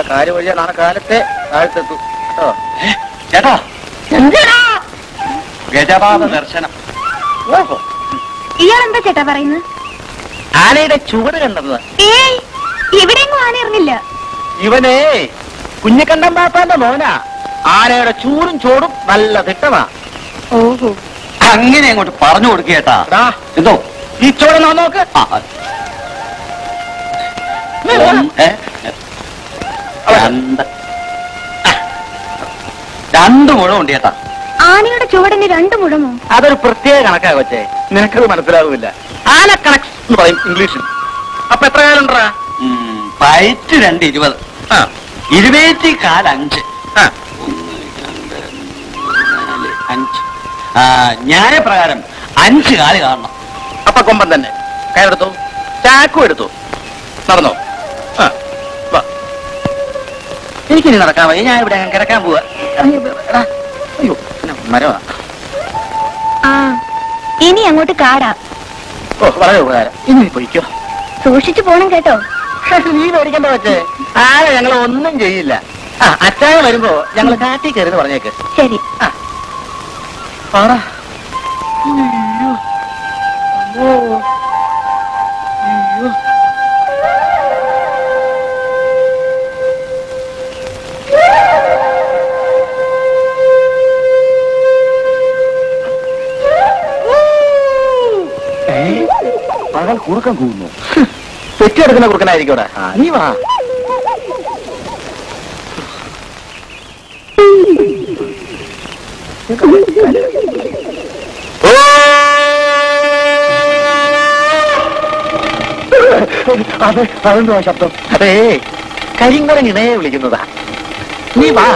കാല് വഴിയാ നാളെ കാലത്തെ താഴത്തെത്തു കേട്ടോ ചേട്ടാ ഗജപാത ദർശനം ഓഹോ ഇയാളെന്താ ചേട്ടാ പറയുന്നത് ആനയുടെ ചുവട് കണ്ടത് ഏയ് ഇവിടെയെങ്ങും ആന ഇറങ്ങില്ല ഇവനെ കുഞ്ഞിക്കണ്ടൻ പാപ്പാന്റെ മോനാ ആനയുടെ ചൂടും ചോടും നല്ല തിട്ടമാ ഓഹോ അങ്ങനെ അങ്ങോട്ട് പറഞ്ഞു കൊടുക്കേട്ടാ എടാ, എന്തോ ഈ ചോട് നോക്ക് ആ, ആ. ഒന്ന്, ഏ, രണ്ട് ആ. രണ്ട് മുഴമുണ്ട് ചേട്ടാ ആനയുടെ ചുവടിന് രണ്ട് മുഴമോ അതൊരു പ്രത്യേക കണക്കാ കൊച്ചേ നിനക്കത് മനസ്സിലാവില്ല ആന കണക്സ് എന്ന് പറയും ഇംഗ്ലീഷിൽ അപ്പൊ എത്ര കാലം ഉണ്ടാ ഉം, പയറ്റ് രണ്ട് ഇരുപത് ആ ഇരുപത്തി കാൽ അഞ്ച് ആ ഒന്ന് രണ്ട് മൂന്ന് നാല് അഞ്ച് ആ ന്യായപ്രകാരം അഞ്ച് കാല് കാണണം അപ്പൊ കൊമ്പൻ തന്നെ കയറെടുത്തു ചാക്കും എടുത്തു നടന്നോ ആ വാ. എനിക്കിനി നടക്കാൻ വയ്യ ഞാൻ ഇവിടെ കിടക്കാൻ പോവാ അയ്യോ, എടാ. അയ്യോ പിന്നെ മരമാ ആ ഇനി അങ്ങോട്ട് കാടാ ഓ വളരെ ഉപകാരം ഇനി നീ പൊയ്ക്കോ സൂക്ഷിച്ചു പോണം കേട്ടോ നീ മേടിക്കണ്ട വെച്ചേ ആരെ ഞങ്ങൾ ഒന്നും ചെയ്യില്ല ആ അച്ചായ വരുമ്പോ ഞങ്ങൾ കാട്ടി കയറി പറഞ്ഞേക്ക് ശരി ആ പാടാ അയ്യോ അമ്മോ. അയ്യോ പകൽ കുറുക്കം കൂടുന്നു പെറ്റെടുക്കുന്ന കുറുക്കനായിരിക്കും ഇവിടെ ആ, നീ വാ അത് അതെന്തോ ശബ്ദം അതേ കരിങ്കുരൻ ഇണയെ വിളിക്കുന്നതാ നീ വാ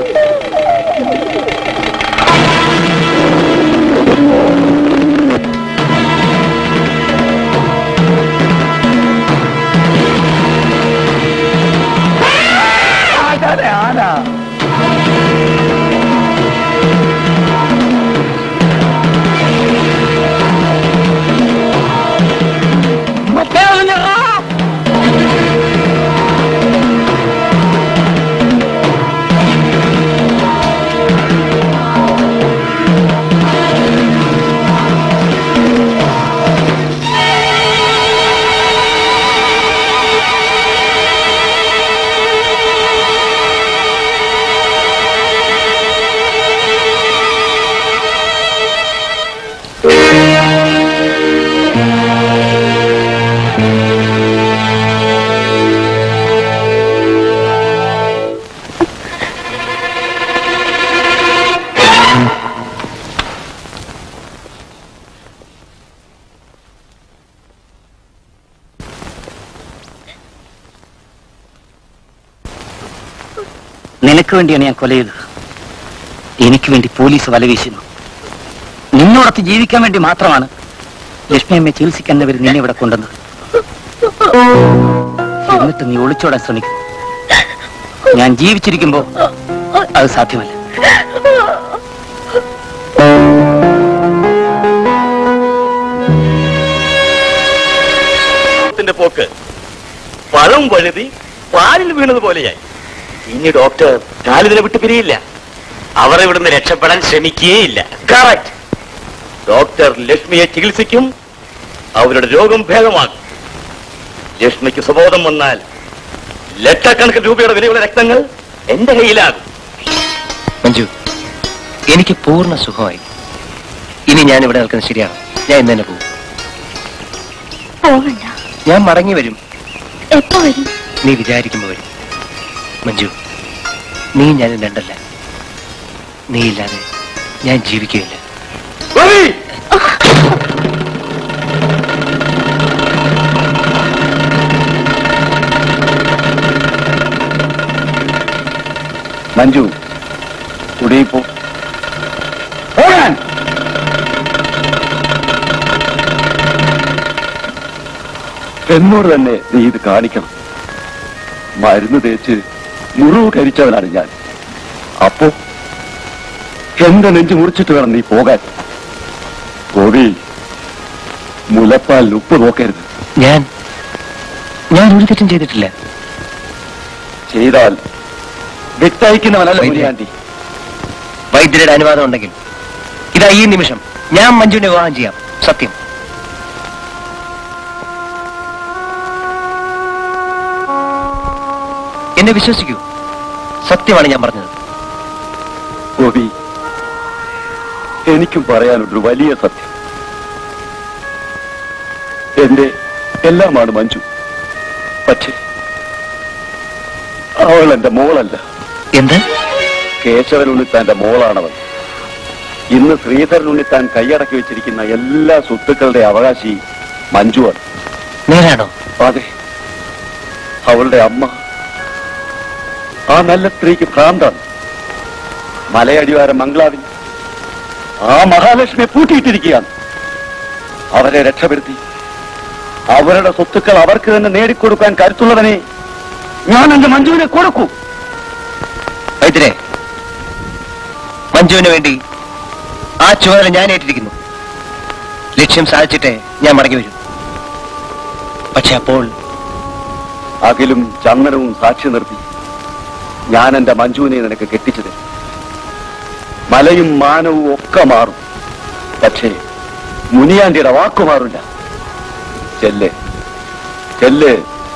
ആശാനെ, ആന മറ്റേ ആന. നിനക്ക് വേണ്ടിയാണ് ഞാൻ കൊല ചെയ്തത് എനിക്ക് വേണ്ടി പോലീസ് വലവീശുന്നു നിന്നോടൊത്ത് ജീവിക്കാൻ വേണ്ടി മാത്രമാണ് ലക്ഷ്മി അമ്മയെ ചികിത്സിക്കുന്നവർ നിന്നെ ഇവിടെ കൊണ്ടുവന്നത് എന്നിട്ട് നീ ഒളിച്ചോടാൻ ശ്രമിക്കുന്നു ഞാൻ ജീവിച്ചിരിക്കുമ്പോ അത് സാധ്യമല്ല ത്തിന്റെ പോക്ക് പഴം വഴുതി പാലിൽ വീണതുപോലെയായി ഇനി ഡോക്ടർ കാലിതിനെ വിട്ട് പിരിയില്ല അവർ ഇവിടുന്ന് രക്ഷപ്പെടാൻ ശ്രമിക്കുകയില്ല കറക്റ്റ് ഡോക്ടർ ലക്ഷ്മിയെ ചികിത്സിക്കും അവരുടെ രോഗം ഭേദമാകും ലക്ഷ്മിക്ക് സുബോധം വന്നാൽ ലക്ഷക്കണക്കിന് രൂപയുടെ വിലയുള്ള രക്തങ്ങൾ എന്റെ കയ്യിലാകും മഞ്ജു എനിക്ക് പൂർണ്ണ സുഖമായി ഇനി ഞാൻ ഇവിടെ നിൽക്കുന്നത് ശരിയാണ് ഞാൻ ഇന്ന് തന്നെ പോകും പോവണ്ട ഞാൻ മടങ്ങി വരും എപ്പോ വരും നീ വിചാരിക്കുമ്പോ വരും മഞ്ജു നീ ഞാനും രണ്ടല്ല നീ ഇല്ലാതെ ഞാൻ ജീവിക്കുകയില്ല മഞ്ജു കുടിയിൽ പോ പോകാൻ എന്നോട് തന്നെ നീ ഇത് കാണിക്കണം മരുന്ന് തേച്ച് മുറിവ് കരിച്ചവനാണ് ഞാൻ അപ്പോ എന്റെ നെഞ്ചു മുറിച്ചിട്ട് വേണം നീ പോകാൻ ഗോപി മുലപ്പാൽ ഉപ്പ് നോക്കരുത് ഞാൻ ഞാൻ ഒരു തെറ്റും ചെയ്തിട്ടില്ല ചെയ്താൽ വിട്ടയക്കുന്നവനല്ല മുനിയാണ്ടി വൈദ്യരുടെ അനുവാദം ഉണ്ടെങ്കിൽ ഇതാ ഈ നിമിഷം ഞാൻ മഞ്ജുവിനെ വിവാഹം ചെയ്യാം സത്യം എന്നെ വിശ്വസിക്കൂ സത്യമാണ് ഞാൻ പറഞ്ഞത് ഗോപി എനിക്കും പറയാനുള്ളൊരു വലിയ സത്യം എന്റെ എല്ലാമാണ് മഞ്ജു പക്ഷേ അവൾ എന്റെ മോളല്ല എന്ത് കേശവൻ ഉണ്ണിത്താന്റെ മോളാണവൻ ഇന്ന് ശ്രീധരൻ ഉണ്ണിത്താൻ കൈയടക്കി വെച്ചിരിക്കുന്ന എല്ലാ സ്വത്തുക്കളുടെ അവകാശി മഞ്ജുവാണ് നേരാണോ അതെ അവളുടെ അമ്മ ആ നല്ല സ്ത്രീക്ക് ഭ്രാന്താണ് മലയടിവാരം മംഗളാവിൽ ആ മഹാലക്ഷ്മിയെ പൂട്ടിയിട്ടിരിക്കുകയാണ് അവരെ രക്ഷപ്പെടുത്തി അവരുടെ സ്വത്തുക്കൾ അവർക്ക് തന്നെ നേടിക്കൊടുക്കാൻ കരുത്തുള്ളവനെ ഞാൻ എന്റെ മഞ്ജുവിനെ കൊടുക്കൂ വൈദ്യരെ മഞ്ജുവിന് വേണ്ടി ആ ചുമതല ഞാൻ ഏറ്റിരിക്കുന്നു ലക്ഷ്യം സാധിച്ചിട്ടേ ഞാൻ മടങ്ങി വരും പക്ഷെ അപ്പോൾ അകിലും ചന്ദനവും സാക്ഷി നിർത്തി ഞാൻ എന്റെ മഞ്ജുവിനെ നിനക്ക് കെട്ടിച്ചത് മലയും മാനവും ഒക്കെ മാറും പക്ഷേ മുനിയാണ്ടിയുടെ വാക്കു മാറില്ല ചെല്ല് ചെല്ല്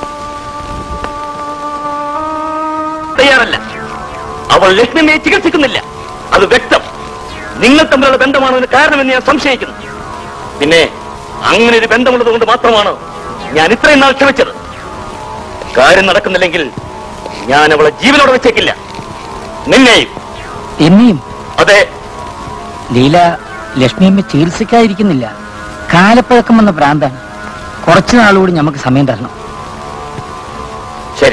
തയ്യാറല്ല അവൾ ലക്ഷ്മിയെ ചികിത്സിക്കുന്നില്ല അത് വ്യക്തം നിങ്ങൾ തമ്മിലുള്ള ബന്ധമാണതിന് കാരണമെന്ന് ഞാൻ സംശയിക്കുന്നു പിന്നെ അങ്ങനെ ഒരു ബന്ധമുള്ളത് കൊണ്ട് മാത്രമാണ് ഞാൻ ഇത്രയും നാൾ ക്ഷമിച്ചത് കാര്യം നടക്കുന്നില്ലെങ്കിൽ ഞാൻ അവളെ ജീവനോടെ വെച്ചേക്കില്ല നിന്നെയും എന്നെയും അതെ ലീല ലക്ഷ്മിയമ്മ ചികിത്സിക്കാതിരിക്കുന്നില്ല കാലപ്പഴക്കം വന്ന ഭ്രാന്താണ് കുറച്ചു നാളുകൂടി നമുക്ക് സമയം തരണം ശരി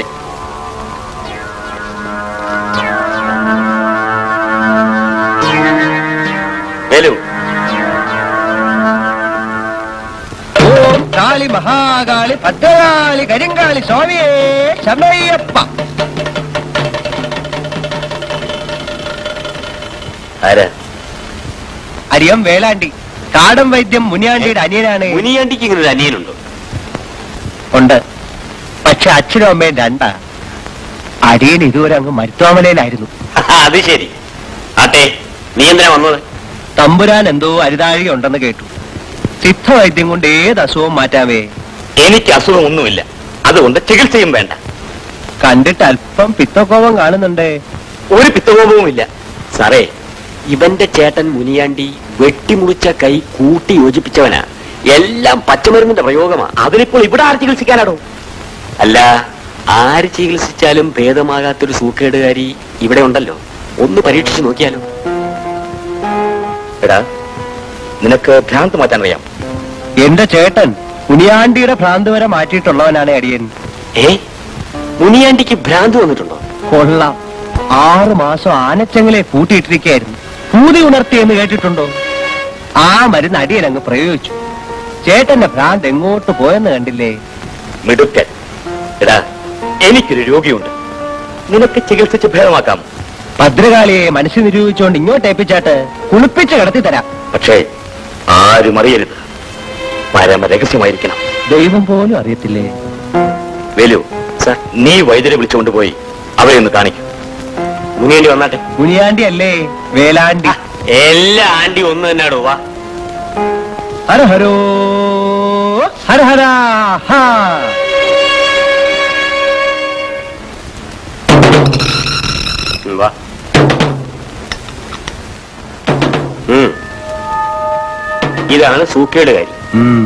വേലു ഓം കാളി മഹാകാളി ഭദ്രകാളി കരിങ്കാളി സ്വാമിയേ ശരണയ്യപ്പ ആരാ അരിയം വേലാണ്ടി കാടം വൈദ്യം മുനിയാണ്ടിയുടെ അനിയനാണ് മുനിയാണ്ടിക്ക് ഇങ്ങനെ ഒരു അനിയനുണ്ടോ ഉണ്ട് പക്ഷെ അച്ഛനും അമ്മയും രണ്ടാ അടിയൻ ഇതുവരെ അങ്ങ് മരുത്തോമലയിലായിരുന്നു അത് ശരി ആട്ടെ നീ എന്തിനാ വന്നത് തമ്പുരാൻ എന്തോ അരുതാഴിക ഉണ്ടെന്ന് കേട്ടു സിദ്ധവൈദ്യം കൊണ്ട് ഏത് അസുഖവും മാറ്റാമേ എനിക്ക് അസുഖമൊന്നുമില്ല അതുകൊണ്ട് ചികിത്സയും വേണ്ട കണ്ടിട്ട് അല്പം പിത്തക്കോപം കാണുന്നുണ്ടേ ഒരു പിത്തകോപവും ഇല്ല സാറേ ഇവന്റെ ചേട്ടൻ മുനിയാണ്ടി വെട്ടിമുറിച്ച കൈ കൂട്ടി യോജിപ്പിച്ചവനാ എല്ലാം പച്ചമരുന്നിന്റെ പ്രയോഗമാ അതിനിപ്പോൾ ഇവിടെ ആര് ചികിത്സിക്കാനാടോ അല്ല ആര് ചികിത്സിച്ചാലും ഭേദമാകാത്തൊരു സൂക്കേടുകാരി ഇവിടെ ഉണ്ടല്ലോ ഒന്ന് പരീക്ഷിച്ചു നോക്കിയാലോ എടാ നിനക്ക് ഭ്രാന്ത് മാറ്റാൻ അറിയാം എന്റെ ചേട്ടൻ മുനിയാണ്ടിയുടെ ഭ്രാന്ത് വരെ മാറ്റിയിട്ടുള്ളവനാണ് അടിയൻ ഏ മുനിയാണ്ടിക്ക് ഭ്രാന്ത് വന്നിട്ടുണ്ടോ കൊള്ളാം ആറു മാസം ആനച്ചങ്ങളെ പൂട്ടിയിട്ടിരിക്കുകയായിരുന്നു പൂതി ഉണർത്തി എന്ന് കേട്ടിട്ടുണ്ടോ ആ മരുന്ന് അടിയൻ അങ്ങ് പ്രയോഗിച്ചു ചേട്ടന്റെ ഭ്രാന്ത് എങ്ങോട്ട് പോയെന്ന് കണ്ടില്ലേ മിടുക്കൻ എടാ എനിക്കൊരു രോഗിയുണ്ട് നിനക്ക് ചികിത്സിച്ച് ഭേദമാക്കാം ഭദ്രകാളിയെ മനസ്സിൽ നിരൂപിച്ചുകൊണ്ട് ഇങ്ങോട്ട് ഏൽപ്പിച്ചാട്ട് കുളിപ്പിച്ച് കിടത്തി തരാം പക്ഷേ ആരും അറിയരുത് പരമ രഹസ്യമായിരിക്കണം ദൈവം പോലും അറിയത്തില്ലേ വേലു സർ നീ വൈദ്യരെ വിളിച്ചുകൊണ്ടുപോയി അവരെ ഒന്ന് കാണിക്കും മുനിയേണ്ടി വന്നാട്ടെ മുനിയാണ്ടി അല്ലേ വേലാണ്ടി എല്ലാ ആന്റി ഒന്ന് തന്നെയാടോ വാ ഹര ഹരോ ഹര ഹരാ ഹാ ഉം, വാ ഉം. ഇതാണ് സൂക്കേടുകാരി ഉം.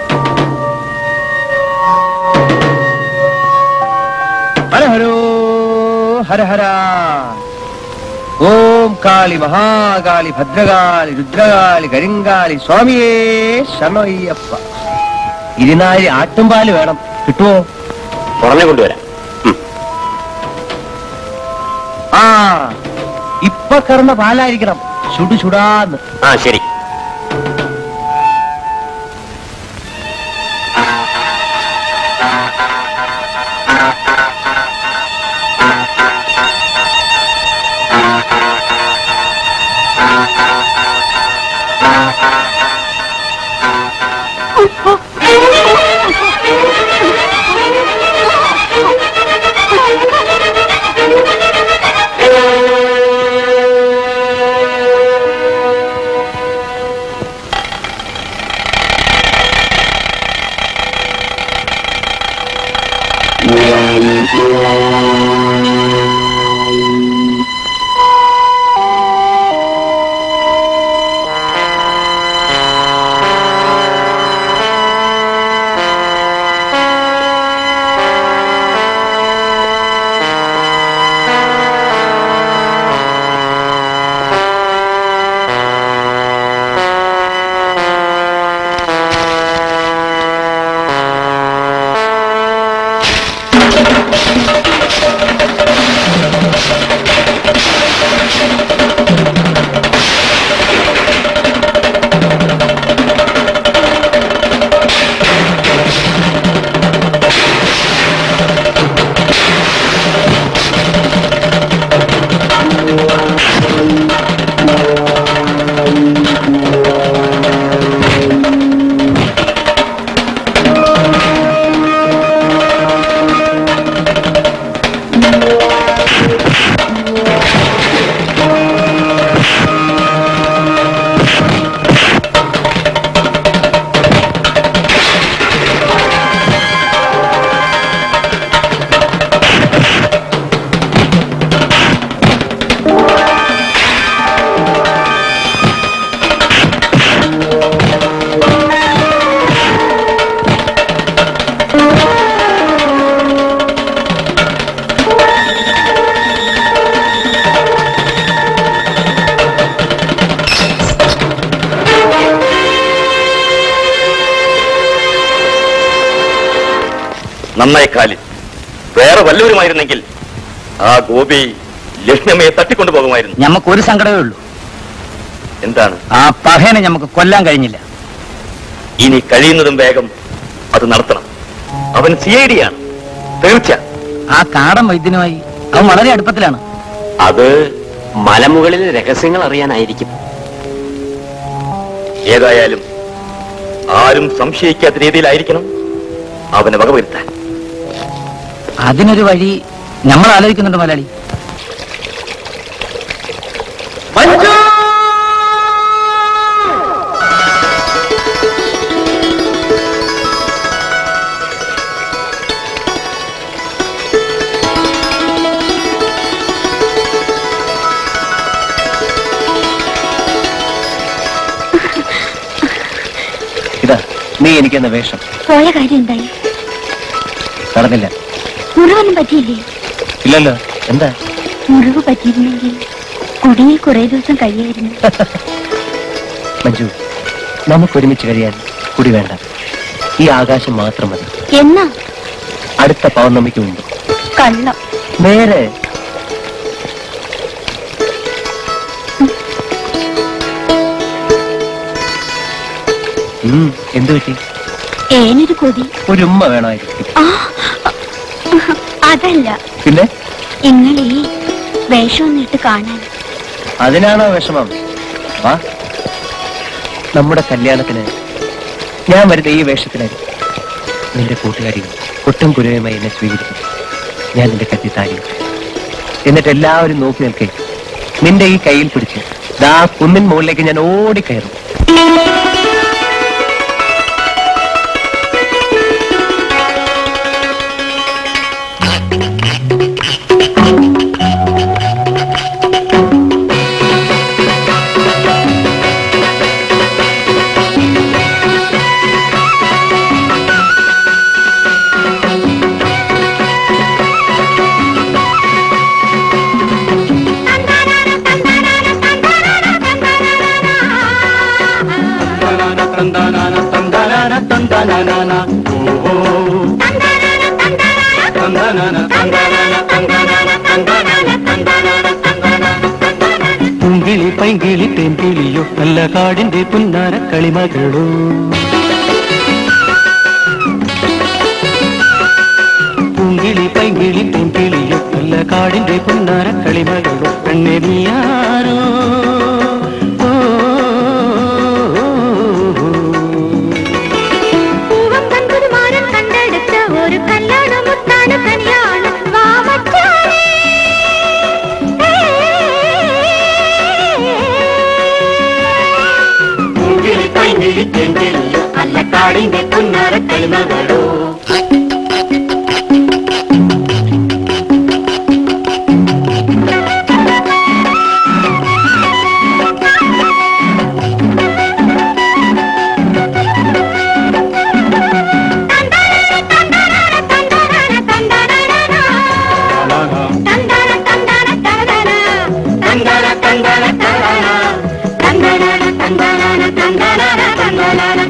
ഹര ഹരോ ഹര ഹരാ ഓം കാളി മഹാകാളി ഭദ്രകാളി രുദ്രകാളി കരിങ്കാളി സ്വാമിയേ ശരണയ്യപ്പ ഇരുനാഴി ആട്ടുംപാല് വേണം കിട്ടുമോ പുറമെ കൊണ്ടുവരാം ഉം. ആ ഇപ്പൊ കറന്ന പാലായിരിക്കണം ചുടു ചുടാന്ന് ആ ശരി നന്നായി കാലി വേറെ വല്ലവരുമായിരുന്നെങ്കിൽ ആ ഗോപി ലക്ഷ്മിയമ്മയെ തട്ടിക്കൊണ്ടു പോകുമായിരുന്നു ഞമ്മക്ക് ഒരു സങ്കടമേ ഉള്ളൂ എന്താണ് ആ പഹേനെ ഞമ്മക്ക് കൊല്ലാൻ കഴിഞ്ഞില്ല ഇനി കഴിയുന്നതും വേഗം അത് നടത്തണം അവൻ സി ഐ ഡി ആണ് തീർച്ച ആ കാടൻ വൈദ്യനുമായി അവൻ വളരെ അടുപ്പത്തിലാണ് അത് മലമുകളിൽ രഹസ്യങ്ങൾ അറിയാനായിരിക്കും ഏതായാലും ആരും സംശയിക്കാത്ത രീതിയിലായിരിക്കണം അവനെ വകവരുത്താൻ അതിനൊരു വഴി നമ്മൾ ആലോചിക്കുന്നുണ്ട് മലയാളി ഇതാ നീ എനിക്കെന്ന വേഷം പോയ കാര്യം എന്തായി നടന്നില്ല മുറിവൊന്നും പറ്റിയില്ലേ ഇല്ലല്ലോ എന്താ മുറിവ് പറ്റിയിരുന്നെങ്കിൽ കുടിയിൽ കുറെ ദിവസം കഴിയായിരുന്നു മഞ്ജു നമുക്കൊരുമിച്ച് കഴിയാൻ കുടി വേണ്ട ഈ ആകാശം മാത്രം മതി എന്നാ അടുത്ത പൗർണമിക്ക് മുമ്പ് കള്ളം നേരെ ഉം, എന്ത് പറ്റി ഏനൊരു കൊതി ഒരു ഉമ്മ വേണമായിരിക്കും ആ അതല്ല പിന്നെ ഇങ്ങളീ വേഷം ഒന്നിട്ട് കാണാൻ അതിനാണോ വിഷമം വാ നമ്മുടെ കല്യാണത്തിന് ഞാൻ വരുന്ന ഈ വേഷത്തിലായി നിന്റെ കൂട്ടുകാരികൾ കൊട്ടും കുരുവയുമായി എന്നെ സ്വീകരിക്കും ഞാൻ നിന്റെ കത്തി താരി എന്നിട്ട് എല്ലാവരും നോക്കി നിൽക്കേ നിന്റെ ഈ കയ്യിൽ പിടിച്ച് ദാ കുന്നിൻ മുകളിലേക്ക് ഞാൻ ഓടിക്കയറും പൂങ്കിളി പൈങ്കിളി തേൻകിളിയോ നല്ല കാടിന്റെ പുന്നാര കളിമകളോ പൂങ്കിളി പൈങ്കിളി തേൻകിളിയോ നല്ല കാടിന്റെ പുന്നാര കളിമകളോ പെണ്ണെ നീയാരോ ഓ, ഓ, ഓ, ഓ. പൂവം കൺകുരുമാരൻ കണ്ടെടുത്ത ഒരു കല്യാണ മുത്താണ് കനിയാണ് വാമച്ചാനേ പൂങ്കിളി പൈങ്കിളി തേൻകിളിയോ നല്ല കാടിന്റെ പുന്നാര കളിമകളോ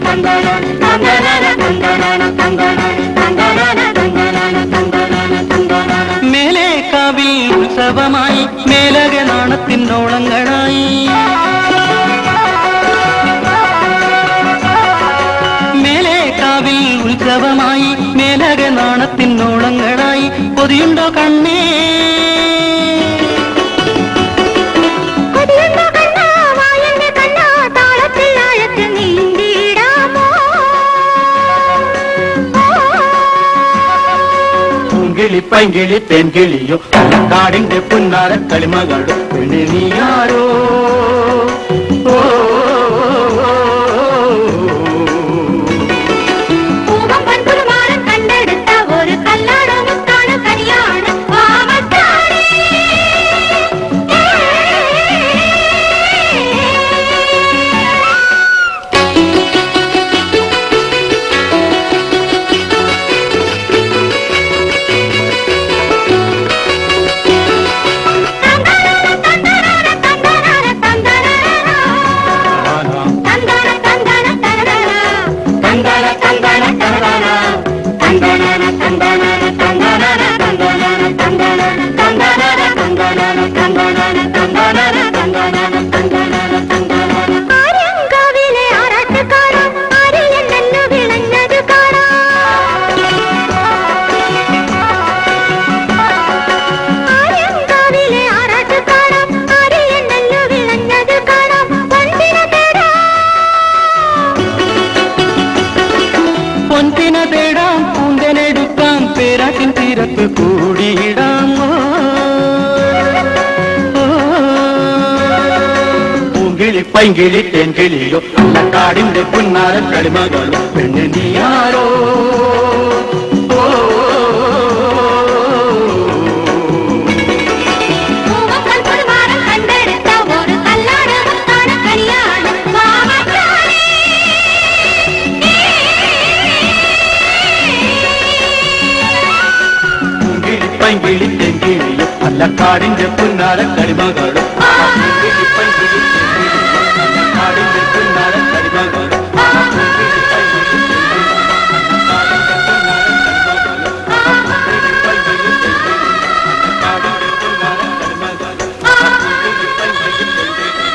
മേലെ കാവിൽ ഉത്സവമായി മേലക നാണത്തിനോളങ്ങളായി മേലെ കാവിൽ ഉത്സവമായി മേലക നാണത്തിനോളങ്ങളായി പൊതിയുണ്ടോ കണ്ണേ പൂങ്കിളി പൈങ്കിളി പെൺകിളിയോ കാടിന്റെ പുന്നാര കളിമകളും പെണ്ണെ നീയാരോ ഓ, കണ്ടെടുത്ത ഒരു കല്ലാടമുത്താണ് കനിയാണ് പാവത്താടി ആര്യങ്കാവിലെ ആറാട്ടുകാരൻ ആര്യനെന്നു വിളഞ്ഞത് ആര്യങ്കാവിലെ ആറാട്ടുകാരൻ ആര്യനെന്നു വിളഞ്ഞത് കാണാം പൊൻപിന തേടാം പൊൻപിന തേടാം പൂന്തനെടുക്കാം പേരാട്ടിൻ തീരത്ത് കൂടിയിടാം ഓ, ഓ. പൂങ്കിളി പൈങ്കിളി തേൻകിളിയോ നല്ല കാടിന്റെ പുന്നാര കളിമകളും പെണ്ണ് നീയാരോ ഓ, പൂവക്കൽ പുൽമാരം കണ്ടെടുത്ത ഒരു കല്ലാടമുത്താണ് കനിയാണ് പാവത്താടി പൂങ്കിളി പൈങ്കിളി തേൻകിളിയോ നല്ല കാടിന്റെ പുന്നാര കളിമകളും പൂങ്കിളി പൈങ്കിളി തേൻകിളിയോ നല്ല കാടിന്റെ പുന്നാര കളിമകളും പൂങ്കിളി പൈങ്കിളി തേൻകിളിയോ നല്ല കാടിന്റെ പുന്നാര കളിമകളും പൂങ്കിളി പൈങ്കിളി തേൻകിളിയോ നല്ല കാടിന്റെ പുന്നാര കളിമകളും പൂങ്കിളി പൈങ്കിളി തേൻകിളിയോ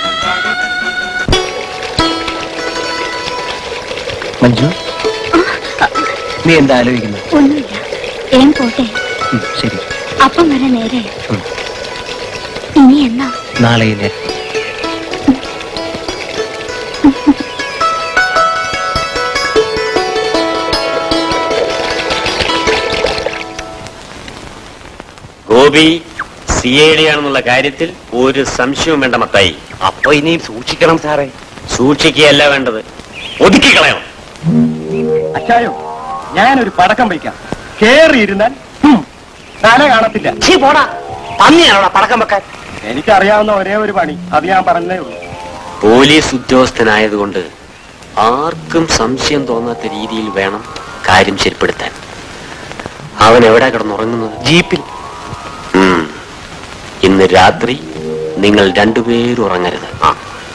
മഞ്ജു നീ എന്താ ആലോചിക്കുന്നത് ഒന്നുമില്ല ഏം പോട്ടെ ഉം, ശരി അപ്പം വരെ നേരെ ഉം. ഇനി എന്നാ നാളെ ഇല്ലേ ഗോപി സി ഐ ഡി ആണെന്നുള്ള കാര്യത്തിൽ ഒരു സംശയവും വേണ്ട മത്തായി അപ്പൊ ഇനിയും സൂക്ഷിക്കണം സാറേ സൂക്ഷിക്കുകയല്ല വേണ്ടത് ഒതുക്കി കളയണം അച്ചായോ ഞാനൊരു പടക്കം വയ്ക്കാം കേറിയിരുന്നാൽ ഹും, തല കാണത്തില്ല ചീ പോടാ പന്നിയാണോടാ പടക്കം വെക്കാൻ എനിക്കറിയാവുന്ന ഒരേ ഒരു പണി അത് ഞാൻ പറഞ്ഞേ ഉള്ളൂ പോലീസ് ഉദ്യോഗസ്ഥനായതുകൊണ്ട് ആർക്കും സംശയം തോന്നാത്ത രീതിയിൽ വേണം കാര്യം ശരിപ്പെടുത്താൻ അവൻ എവിടെ കിടന്നുറങ്ങുന്നത് ജീപ്പിൽ ഉം. ഇന്ന് രാത്രി നിങ്ങൾ രണ്ടുപേരും ഉറങ്ങരുത് ആ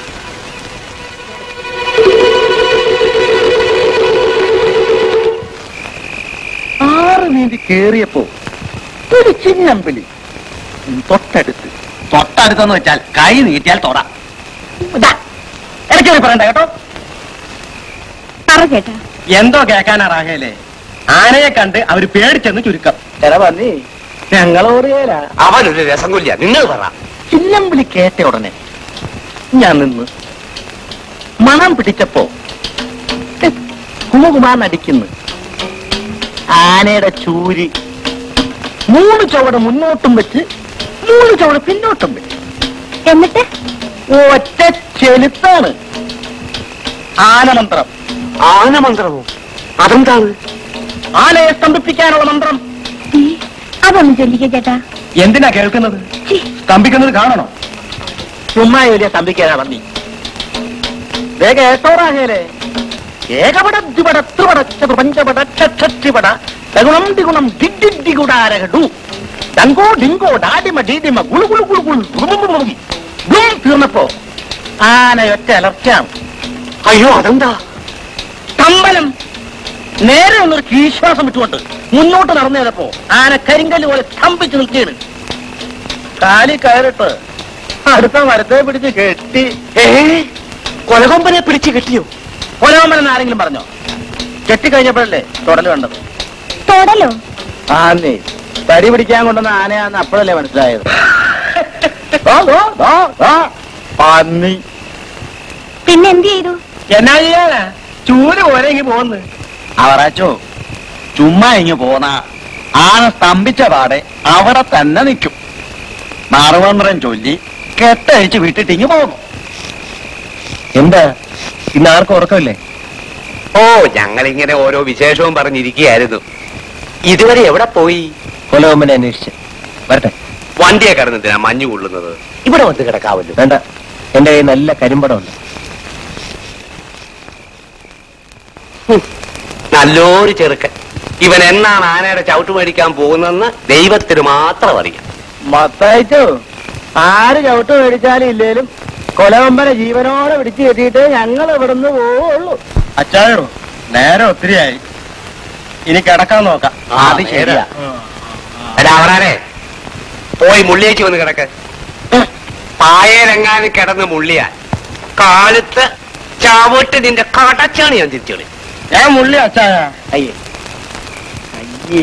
ആറ് നീന്തി കേറിയപ്പോ ഒരു ചിന്നമ്പിളി തൊട്ടടുത്ത് തൊട്ടടുത്തെന്ന് വെച്ചാൽ കൈ നീട്ടിയാൽ തൊട ഇതാ, ഇടയ്ക്ക് പോയി പറയണ്ട കേട്ടോ പറ ചേട്ടാ എന്തോ കേൾക്കാനാ റാഹേലേ ആനയെ കണ്ട് അവര് പേടിച്ചെന്ന് ചുരുക്കം ചില പന്നി ഞങ്ങളോറിയേല അവനൊരു രസം കൊല്ലിയ നിങ്ങൾ പറ ചിന്നമ്പിളി കേട്ട ഉടനെ ഞാൻ നിന്ന് മണം പിടിച്ചപ്പോ കുമകുമാന്നടിക്കുന്നു ആനയുടെ ചൂരി മൂന്ന് ചുവട് മുന്നോട്ടും വെച്ച് മൂന്ന് ചുവട് പിന്നോട്ടും വെച്ച് എന്നിട്ട് ഒറ്റ ചെലുത്താണ് ആനമന്ത്രം ആനമന്ത്രമോ അതെന്താണ് ആനയെ സ്തംഭിപ്പിക്കാനുള്ള മന്ത്രം ഈ, അതൊന്ന് ചൊല്ലിക്ക ചേട്ടാ എന്തിനാ കേൾക്കുന്നത് സ്തംഭിക്കുന്നത് കാണണോ ചുമ്മാ വലിയ സ്തംഭിക്കാനാ പന്നി വേഗം ഏത്തോറാകേലേ ഏകപട ദ്വിപട ത്രിപട ചതുർപഞ്ചപട ഛട്ടിപട ദഗുണം ദിഗുണം ദിഗ്ദിഗുടാരകടു ഡങ്കോ ഡിങ്കോ ഡാഡിമ ഡീഡിമ ഗുളു ഗുളു ഗുളു ഗുളു ബ്ലും ബ്ലും ബ്ലും തീർന്നപ്പോ ആനയൊറ്റ അലർച്ചാണ് അയ്യോ അതെന്താ അമ്പലം നേരെ ഒന്നൊരു കീശ്വാസം വിട്ടുകൊണ്ട് മുന്നോട്ട് നടന്നേതപ്പോ ആന കരിങ്കല്ല് പോലെ സ്തംഭിച്ച് നിൽക്കുകയാണ് കാലി കയറിട്ട് അടുത്ത മരത്തെ പിടിച്ച് കെട്ടി കൊലകൊമ്പനെ പിടിച്ചു കിട്ടിയോ കൊലവമ്പൻ എന്ന് ആരെങ്കിലും പറഞ്ഞോ കെട്ടിക്കഴിഞ്ഞപ്പോഴല്ലേ തുടല് കണ്ടത് തൊടലോ ആന്നേ തടി പിടിക്കാൻ കൊണ്ടുവന്ന ആനയാന്ന് അപ്പോഴല്ലേ മനസ്സിലായത് ദോ, ദോ, ദോ, ദോ. പന്നി പിന്നെ എന്ത് ചെയ്തു എന്നാ ചെയ്യാനാ ചൂല് പോലെ ഇങ്ങ് പോന്ന് അവറാച്ചോ ചുമ്മാ ഇങ്ങ് പോന്ന ആന സ്തംഭിച്ച പാടെ അവിടെ തന്നെ നിൽക്കും മറുമന്ത്രം ചൊല്ലി കെട്ടഴിച്ച് വിട്ടിട്ട് ഇങ്ങ് പോകുന്നു എന്താ ഇന്ന് ആർക്കും ഉറക്കമില്ലേ ഓ ഞങ്ങളിങ്ങനെ ഓരോ വിശേഷവും പറഞ്ഞിരിക്കുകയായിരുന്നു ഇതുവരെ എവിടെ പോയി കൊലവമ്മനെ അന്വേഷിച്ച് വരട്ടെ വണ്ടിയെ കിടന്നതിനാ മഞ്ഞു കൊള്ളുന്നത് ഇവിടെ വന്ന് കിടക്കാവല്ലോ വേണ്ട എന്റെ കയ്യിൽ നല്ല കരിമ്പടമുണ്ട് നല്ലൊരു ചെറുക്കൻ ഇവൻ എന്നാണ് ആനയുടെ ചവിട്ട് മേടിക്കാൻ പോകുന്നതെന്ന് ദൈവത്തിന് മാത്രം അറിയാം മത്തയച്ചു ആര് ചവിട്ട് മേടിച്ചാലും ഇല്ലേലും കൊലവമ്പനെ ജീവനോടെ പിടിച്ചു കെട്ടിയിട്ട് ഞങ്ങൾ ഇവിടുന്ന് പോവുള്ളൂ അച്ചായോ നേരെ ഒത്തിരിയായി ഇനി കിടക്കാൻ നോക്കാം അത് ശരിയാ എടാ അവറാനെ പോയി മുള്ളിയേക്ക് വന്ന് കിടക്ക് പായയിലെങ്ങാനും കിടന്ന് മുള്ളിയാൽ കാലത്ത് ചവിട്ട് നിന്റെ കടച്ചാണ് ഞാൻ തിരിച്ചോളി ഞാൻ മുള്ളി അച്ചായ അയ്യേ അയ്യേ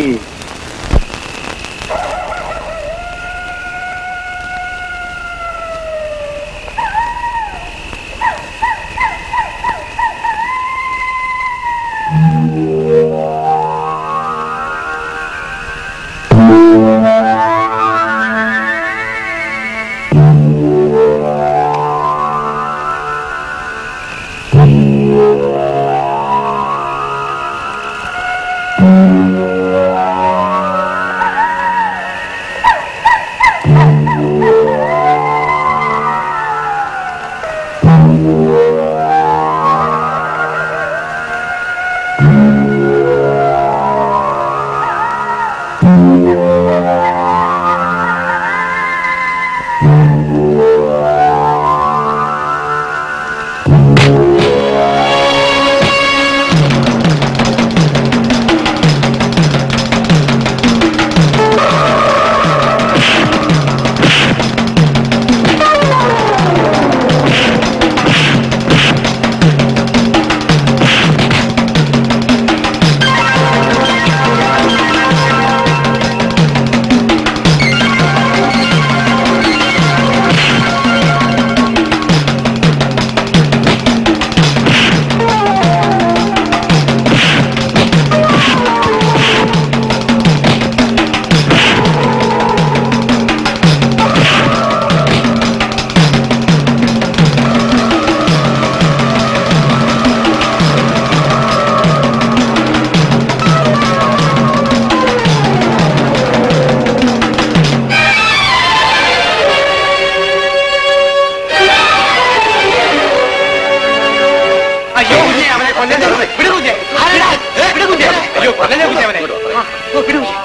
അയ്യോ കുഞ്ഞെ, അവനെ കൊല്ലല്ലേ വിട് കുഞ്ഞെ. വിട്. വിട് കുഞ്ഞെ. അയ്യോ കൊല്ലല്ലേ കുഞ്ഞെ അവനെ ഓ, വിട് കുഞ്ഞെ.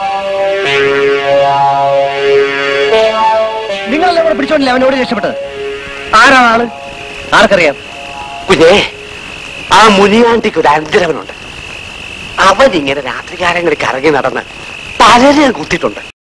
നിങ്ങളല്ലേ ഇവിടെ പിടിച്ചോണ്ടില്ലേ അവനോട് രക്ഷപ്പെട്ടത് ആരാണ് ആള് ആർക്കറിയാം കുഞ്ഞേ ആ മുനിയാണ്ടിക്ക് ഒരു അന്തരവനുണ്ട് അവൻ ഇങ്ങനെ രാത്രികാലങ്ങളിൽ കറങ്ങി നടന്ന് പലരെയും കുത്തിയിട്ടുണ്ട്